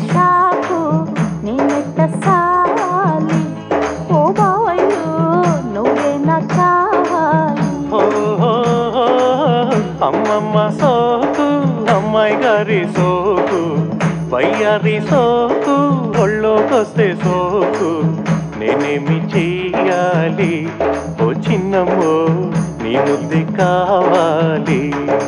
షాకు నేనెట్ట సావాలి ఓ బావయ్యో నువ్వే నా కావాలి ఓ, అమ్మమ్మ సోకు అమ్మాయి గారి సోకు వయ్యారి సోకు ఒళ్ళోకొస్తే సోకు నేనేమి చెయ్యాలి ఓ చిన్నమ్మో నీ ముద్ది కావాలి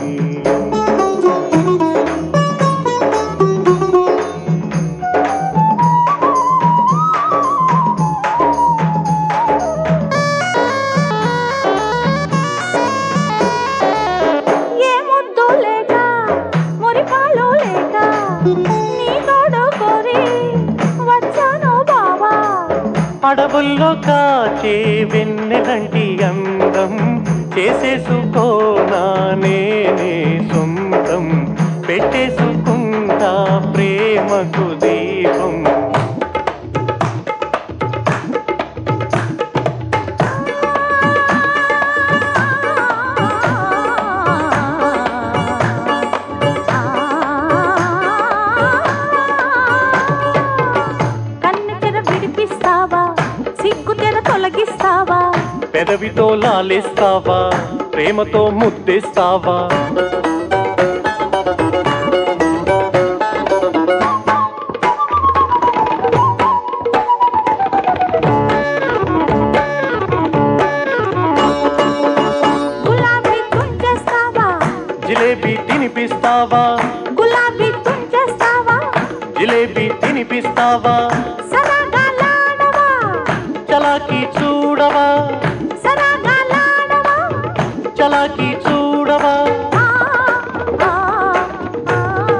ఏ ముద్దు లేక మురిపాలు లేక నీ తోడు కోరి వచ్చాను బావా అడవుల్లో కాచే వెన్నెలంటి అందం చేసేసుకోనా నేనే సొంతం పెట్టేసుకుంటా ప్రేమకు దీపం కన్ను తెర విడిపిస్తావా సిగ్గు తెర తొలగిస్తావా పెదవితో లాలిస్తావా ప్రేమతో ముద్దిస్తావా గులాబీ తుంచేస్తావా జిలేబీ తినిపిస్తావా గులాబీ తుంచేస్తావా జిలేబీ తినిపిస్తావా సరగాలాడవా చలాకి చూడవా సరగాలాడవా చలాకి చూడవా ఆ, ఆ, ఆ.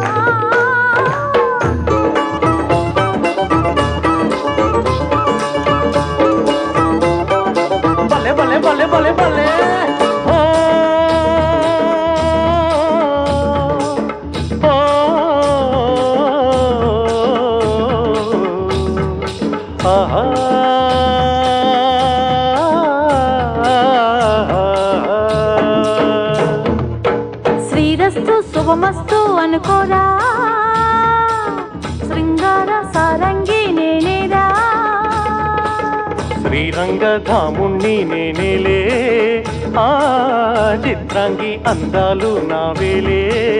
భలే భలే భలే భలే భలే ఓ, ఓ, ఆహా. శ్రీరస్తు శుభమస్తు అనుకోరా శృంగార సారంగి నేనేరా శ్రీరంగధాముణ్ణి నేనేలే ఆ చిత్రాంగి అందాలు నావేలే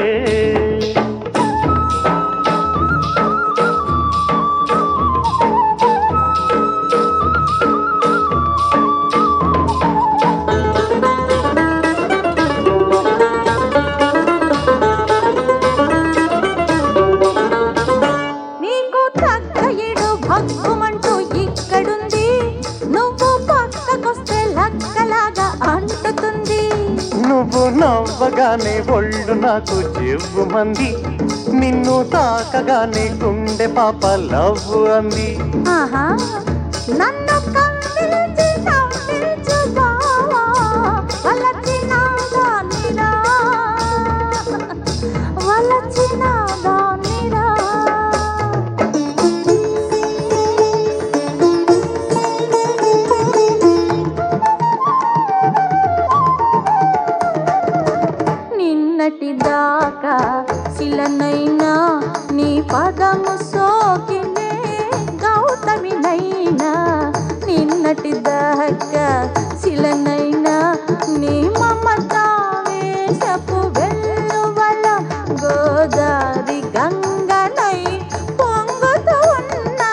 నీకు తగ్గయుడు భక్కుమంటూ ఇక్కడుంది నువ్వు పక్కకొస్తే లక్కలాగా అంటుతుంది నువ్వు నవ్వగానే ఒళ్ళు నాకు చెవు మంది నిన్ను తాకగానే గుండె పాప లవ్ అంది ఆహా నన్ను కవ్వించి నవ్వించు బావా వలచిన దానిరా వలచిన దానిరా నిన్నటి దాకా శిలనైనా నీ పదము సోకినే గౌతమినైనా నిన్నటి దాకా శిలనైనా నీ మమత వేషపు వెల్లువల గోదారి గంగనై పొంగుతూ ఉన్నా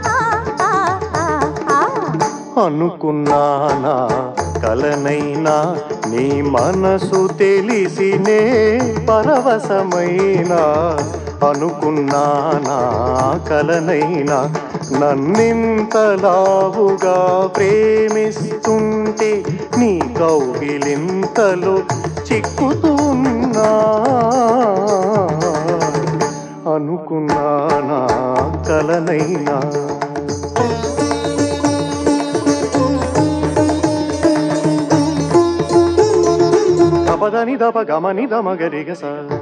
అనుకున్నానా కలనైనా నీ మనసు తెలిసినే పరవశమైనా అనుకున్నానా కలనైనా నన్నింతలావుగా ప్రేమిస్తుంటే నీ కౌగిలింతలో చిక్కుతున్నా అనుకున్నానా కలనైనా పదని దప గమని దమ గరిగస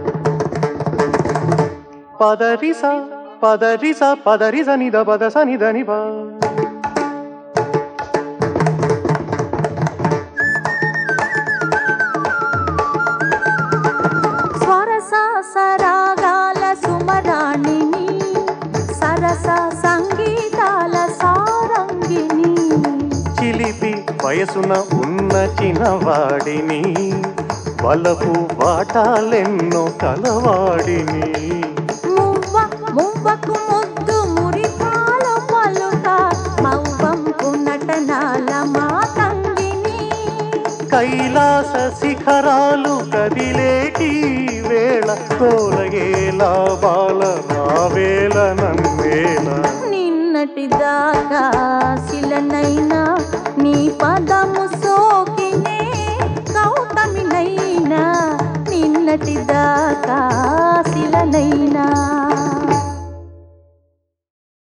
పదరిస పదరిస పదరిస నిద పద సని దని పా స్వరస సరాగాల సుమరాణిని సరస సంగీతాల సారంగిని చిలిపి వయసున ఉన్న చిన్నవాడిని వలపు వాటాలెన్నో కలవాడిని మువ్వ మువ్వకు ముద్దు మురిపాల పలుక మవ్వంపు నటనాల మాతంగిని కైలాస శిఖరాలు కదిలేటి వేళ తోలగేలా బాల రావేల నన్వేల నిన్నటి దాకా శిలనైనా నీ పదము సోకినే గౌతమినైనా నిన్నటి దాకా